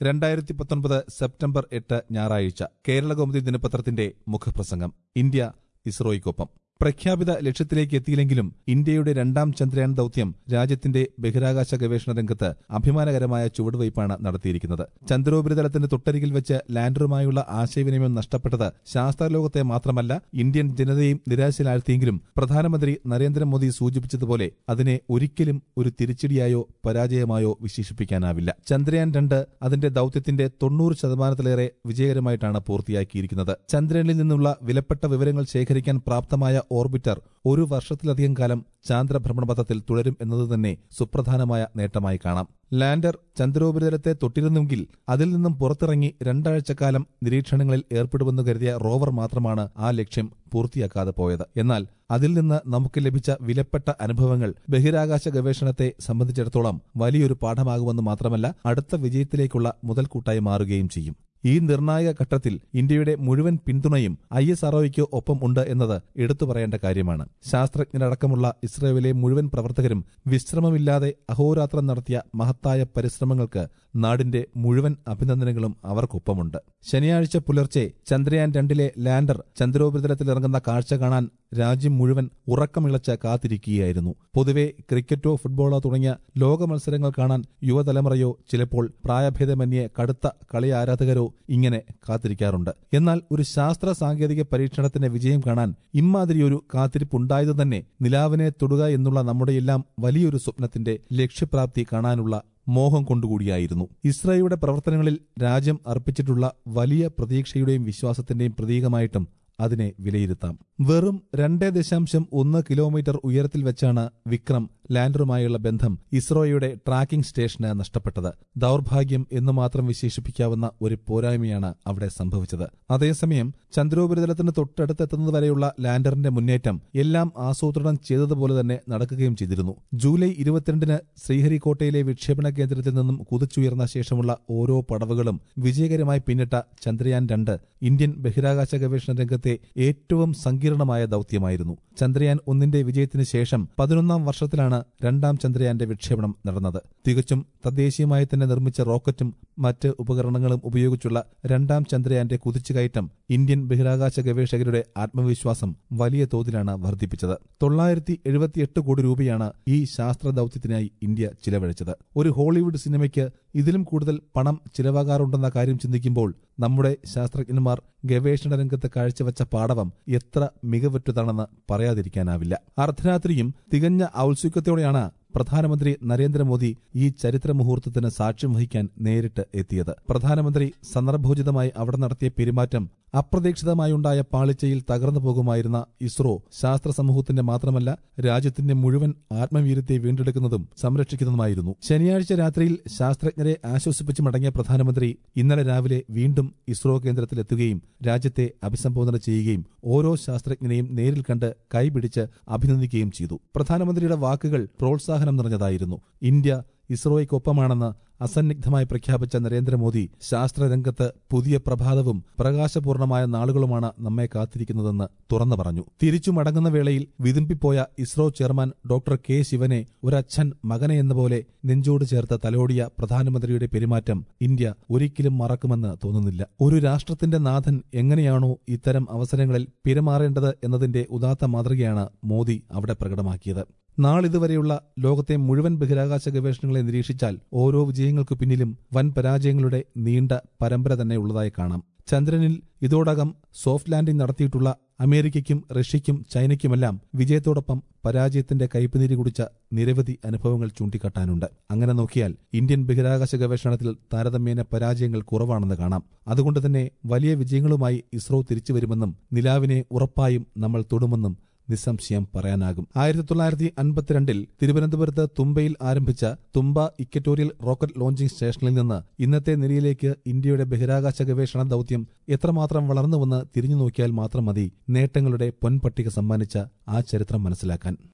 രണ്ടായിരത്തി പത്തൊൻപത് സെപ്റ്റംബർ എട്ട് ഞായറാഴ്ച കേരളകൗമുദി ദിനപത്രത്തിന്റെ മുഖപ്രസംഗം ഇന്ത്യ ഇസ്രോയ്ക്കൊപ്പം പ്രഖ്യാപിത ലക്ഷ്യത്തിലേക്ക് എത്തിയില്ലെങ്കിലും ഇന്ത്യയുടെ രണ്ടാം ചന്ദ്രയാൻ ദൌത്യം രാജ്യത്തിന്റെ ബഹിരാകാശ ഗവേഷണ രംഗത്ത് അഭിമാനകരമായ ചുവടുവയ്പാണ് നടത്തിയിരിക്കുന്നത് ചന്ദ്രോപരിതലത്തിന് തൊട്ടരികിൽ വെച്ച് ലാൻഡറുമായുള്ള ആശയവിനിമയം നഷ്ടപ്പെട്ടത് ശാസ്ത്രലോകത്തെ മാത്രമല്ല ഇന്ത്യൻ ജനതയും നിരാശയിലാഴ്ത്തിയെങ്കിലും പ്രധാനമന്ത്രി നരേന്ദ്രമോദി സൂചിപ്പിച്ചതുപോലെ അതിനെ ഒരിക്കലും ഒരു തിരിച്ചടിയായോ പരാജയമായോ വിശേഷിപ്പിക്കാനാവില്ല ചന്ദ്രയാൻ രണ്ട് അതിന്റെ ദൌത്യത്തിന്റെ തൊണ്ണൂറ് ശതമാനത്തിലേറെ വിജയകരമായിട്ടാണ് പൂർത്തിയാക്കിയിരിക്കുന്നത് ചന്ദ്രനിൽ നിന്നുള്ള വിലപ്പെട്ട വിവരങ്ങൾ ശേഖരിക്കാൻ പ്രാപ്തമായ ഓർബിറ്റർ ഒരു വർഷത്തിലധികം കാലം ചാന്ദ്രഭ്രമണപഥത്തിൽ തുടരും എന്നത് തന്നെ സുപ്രധാനമായ നേട്ടമായി കാണാം ലാൻഡർ ചന്ദ്രോപരിതലത്തെ തൊട്ടിരുന്നെങ്കിൽ അതിൽ നിന്നും പുറത്തിറങ്ങി രണ്ടാഴ്ചക്കാലം നിരീക്ഷണങ്ങളിൽ ഏർപ്പെടുമെന്ന് കരുതിയ റോവർ മാത്രമാണ് ആ ലക്ഷ്യം പൂർത്തിയാക്കാതെ പോയത് എന്നാൽ അതിൽ നിന്ന് നമുക്ക് ലഭിച്ച വിലപ്പെട്ട അനുഭവങ്ങൾ ബഹിരാകാശ ഗവേഷണത്തെ സംബന്ധിച്ചിടത്തോളം വലിയൊരു പാഠമാകുമെന്ന് മാത്രമല്ല അടുത്ത വിജയത്തിലേക്കുള്ള മുതൽക്കൂട്ടായി മാറുകയും ചെയ്യും ഈ നിർണായക ഘട്ടത്തിൽ ഇന്ത്യയുടെ മുഴുവൻ പിന്തുണയും ഐ എസ് ആർഒയ്ക്ക് ഒപ്പം ഉണ്ട് എന്നത് എടുത്തു പറയേണ്ട കാര്യമാണ് ശാസ്ത്രജ്ഞരടക്കമുള്ള ഇസ്രയേലിലെ മുഴുവൻ പ്രവർത്തകരും വിശ്രമമില്ലാതെ അഹോരാത്രം നടത്തിയ മഹത്തായ പരിശ്രമങ്ങൾക്ക് നാടിന്റെ മുഴുവൻ അഭിനന്ദനങ്ങളും അവർക്കൊപ്പമുണ്ട് ശനിയാഴ്ച പുലർച്ചെ ചന്ദ്രയാൻ രണ്ടിലെ ലാൻഡർ ചന്ദ്രോപരിതലത്തിൽ ഇറങ്ങുന്ന കാഴ്ച കാണാൻ രാജ്യം മുഴുവൻ ഉറക്കമിളച്ച് കാത്തിരിക്കുകയായിരുന്നു പൊതുവെ ക്രിക്കറ്റോ ഫുട്ബോളോ തുടങ്ങിയ ലോക മത്സരങ്ങൾ കാണാൻ യുവതലമുറയോ ചിലപ്പോൾ പ്രായഭേദമന്യേ കടുത്ത കളി ആരാധകരോ ഇങ്ങനെ കാത്തിരിക്കാറുണ്ട് എന്നാൽ ഒരു ശാസ്ത്ര സാങ്കേതിക പരീക്ഷണത്തിന്റെ വിജയം കാണാൻ ഇമ്മാതിരിയൊരു കാത്തിരിപ്പുണ്ടായത് തന്നെ നിലാവിനെ തൊടുക എന്നുള്ള നമ്മുടെയെല്ലാം വലിയൊരു സ്വപ്നത്തിന്റെ ലക്ഷ്യപ്രാപ്തി കാണാനുള്ള മോഹം കൊണ്ടുകൂടിയായിരുന്നു ഇസ്രയുടെ പ്രവർത്തനങ്ങളിൽ രാജ്യം അർപ്പിച്ചിട്ടുള്ള വലിയ പ്രതീക്ഷയുടെയും വിശ്വാസത്തിന്റെയും പ്രതീകമായിട്ടും അതിനെ വിലയിരുത്താം വെറും രണ്ടേ ദശാംശം ഒന്ന് കിലോമീറ്റർ ഉയരത്തിൽ വെച്ചാണ് വിക്രം ലാൻഡറുമായുള്ള ബന്ധം ഇസ്രോയുടെ ട്രാക്കിംഗ് സ്റ്റേഷന് നഷ്ടപ്പെട്ടത് ദൗർഭാഗ്യം എന്ന് മാത്രം വിശേഷിപ്പിക്കാവുന്ന ഒരു പോരായ്മയാണ് അവിടെ സംഭവിച്ചത് അതേസമയം ചന്ദ്രോപരിതലത്തിന് തൊട്ടടുത്തെത്തുന്നതുവരെയുള്ള ലാൻഡറിന്റെ മുന്നേറ്റം എല്ലാം ആസൂത്രണം ചെയ്തതുപോലെ തന്നെ നടക്കുകയും ചെയ്തിരുന്നു ജൂലൈ ഇരുപത്തിരണ്ടിന് ശ്രീഹരിക്കോട്ടയിലെ വിക്ഷേപണ കേന്ദ്രത്തിൽ നിന്നും കുതിച്ചുയർന്ന ശേഷമുള്ള ഓരോ പടവുകളും വിജയകരമായി പിന്നിട്ട ചന്ദ്രയാൻ രണ്ട് ഇന്ത്യൻ ബഹിരാകാശ ഗവേഷണ രംഗത്തെ ഏറ്റവും സങ്കീർണമായ ദൌത്യമായിരുന്നു ചന്ദ്രയാൻ ഒന്നിന്റെ വിജയത്തിന് ശേഷം പതിനൊന്നാം വർഷത്തിലാണ് രണ്ടാം ചന്ദ്രയാന്റെ വിക്ഷേപണം നടന്നത് തികച്ചും തദ്ദേശീയമായി തന്നെ നിർമ്മിച്ച റോക്കറ്റും മറ്റ് ഉപകരണങ്ങളും ഉപയോഗിച്ചുള്ള രണ്ടാം ചന്ദ്രയാന്റെ കുതിച്ചുകയറ്റം ഇന്ത്യൻ ബഹിരാകാശ ഗവേഷകരുടെ ആത്മവിശ്വാസം വലിയ തോതിലാണ് വർദ്ധിപ്പിച്ചത് തൊള്ളായിരത്തി എഴുപത്തിയെട്ട് കോടി രൂപയാണ് ഈ ശാസ്ത്ര ദൌത്യത്തിനായി ഇന്ത്യ ചിലവഴിച്ചത് ഒരു ഹോളിവുഡ് സിനിമയ്ക്ക് ഇതിലും കൂടുതൽ പണം ചിലവാകാറുണ്ടെന്ന കാര്യം ചിന്തിക്കുമ്പോൾ നമ്മുടെ ശാസ്ത്രജ്ഞന്മാർ ഗവേഷണ രംഗത്ത് കാഴ്ചവെച്ച പാടവം എത്ര മികവുറ്റതാണെന്ന് പറയാതിരിക്കാനാവില്ല അർദ്ധരാത്രിയും തികഞ്ഞ ഔത്സുക്യത്തോടെയാണ് പ്രധാനമന്ത്രി നരേന്ദ്രമോദി ഈ ചരിത്ര മുഹൂർത്തത്തിന് സാക്ഷ്യം വഹിക്കാൻ നേരിട്ട് എത്തിയത് പ്രധാനമന്ത്രി സന്ദർഭോചിതമായി അവിടെ നടത്തിയ പെരുമാറ്റം അപ്രതീക്ഷിതമായുണ്ടായ പാളിച്ചയിൽ തകർന്നു പോകുമായിരുന്ന ഇസ്രോ ശാസ്ത്ര സമൂഹത്തിന്റെ മാത്രമല്ല രാജ്യത്തിന്റെ മുഴുവൻ ആത്മവീര്യത്തെ വീണ്ടെടുക്കുന്നതും സംരക്ഷിക്കുന്നതുമായിരുന്നു ശനിയാഴ്ച രാത്രിയിൽ ശാസ്ത്രജ്ഞരെ ആശ്വസിപ്പിച്ച് മടങ്ങിയ പ്രധാനമന്ത്രി ഇന്നലെ രാവിലെ വീണ്ടും ഇസ്രോ കേന്ദ്രത്തിലെത്തുകയും രാജ്യത്തെ അഭിസംബോധന ചെയ്യുകയും ഓരോ ശാസ്ത്രജ്ഞനെയും നേരിൽ കണ്ട് കൈപിടിച്ച് അഭിനന്ദിക്കുകയും ചെയ്തു പ്രധാനമന്ത്രിയുടെ വാക്കുകൾ പ്രോത്സാഹനം നിറഞ്ഞതായിരുന്നു ഇന്ത്യ ഇസ്രോയ്ക്കൊപ്പമാണെന്ന് അസന്നിഗ്ധമായി പ്രഖ്യാപിച്ച നരേന്ദ്രമോദി ശാസ്ത്രരംഗത്ത് പുതിയ പ്രഭാതവും പ്രകാശപൂർണമായ നാളുകളുമാണ് നമ്മെ കാത്തിരിക്കുന്നതെന്ന് തുറന്നു പറഞ്ഞു തിരിച്ചു മടങ്ങുന്ന വേളയിൽ വിതുമ്പിപ്പോയ ഇസ്രോ ചെയർമാൻ ഡോക്ടർ കെ ശിവനെ ഒരച്ഛൻ മകനെ എന്ന പോലെ നെഞ്ചോട് ചേർത്ത് തലോടിയ പ്രധാനമന്ത്രിയുടെ പെരുമാറ്റം ഇന്ത്യ ഒരിക്കലും മറക്കുമെന്ന് തോന്നുന്നില്ല ഒരു രാഷ്ട്രത്തിന്റെ നാഥൻ എങ്ങനെയാണോ ഇത്തരം അവസരങ്ങളിൽ പെരുമാറേണ്ടത് എന്നതിന്റെ ഉദാത്ത മാതൃകയാണ് മോദി അവിടെ പ്രകടമാക്കിയത് നാളിതുവരെയുള്ള ലോകത്തെ മുഴുവൻ ബഹിരാകാശ ഗവേഷണങ്ങളെ നിരീക്ഷിച്ചാൽ ഓരോ വിജയങ്ങൾക്കു പിന്നിലും വൻ പരാജയങ്ങളുടെ നീണ്ട പരമ്പര തന്നെ ഉള്ളതായി കാണാം ചന്ദ്രനിൽ ഇതോടകം സോഫ്റ്റ് ലാൻഡിംഗ് നടത്തിയിട്ടുള്ള അമേരിക്കയ്ക്കും റഷ്യയ്ക്കും ചൈനയ്ക്കുമെല്ലാം വിജയത്തോടൊപ്പം പരാജയത്തിന്റെ കയ്പുനീര് കുടിച്ച നിരവധി അനുഭവങ്ങൾ ചൂണ്ടിക്കാട്ടാനുണ്ട് അങ്ങനെ നോക്കിയാൽ ഇന്ത്യൻ ബഹിരാകാശ ഗവേഷണത്തിൽ താരതമ്യേന പരാജയങ്ങൾ കുറവാണെന്ന് കാണാം അതുകൊണ്ട് തന്നെ വലിയ വിജയങ്ങളുമായി ഇസ്രോ തിരിച്ചുവരുമെന്നും നിലാവിനെ ഉറപ്പായും നമ്മൾ തൊടുമെന്നും നിസ്സംശയം പറയാനാകും ആയിരത്തി തൊള്ളായിരത്തി അൻപത്തിരണ്ടിൽ തിരുവനന്തപുരത്ത് തുമ്പയിൽ ആരംഭിച്ച തുമ്പ ഇക്കറ്റോറിയൽ റോക്കറ്റ് ലോഞ്ചിംഗ് സ്റ്റേഷനിൽ നിന്ന് ഇന്നത്തെ നിലയിലേക്ക് ഇന്ത്യയുടെ ബഹിരാകാശ ഗവേഷണ ദൌത്യം എത്രമാത്രം വളർന്നുവെന്ന് തിരിഞ്ഞു നോക്കിയാൽ മാത്രം മതി നേട്ടങ്ങളുടെ പൊൻപട്ടിക സമ്മാനിച്ച ആ ചരിത്രം മനസ്സിലാക്കാൻ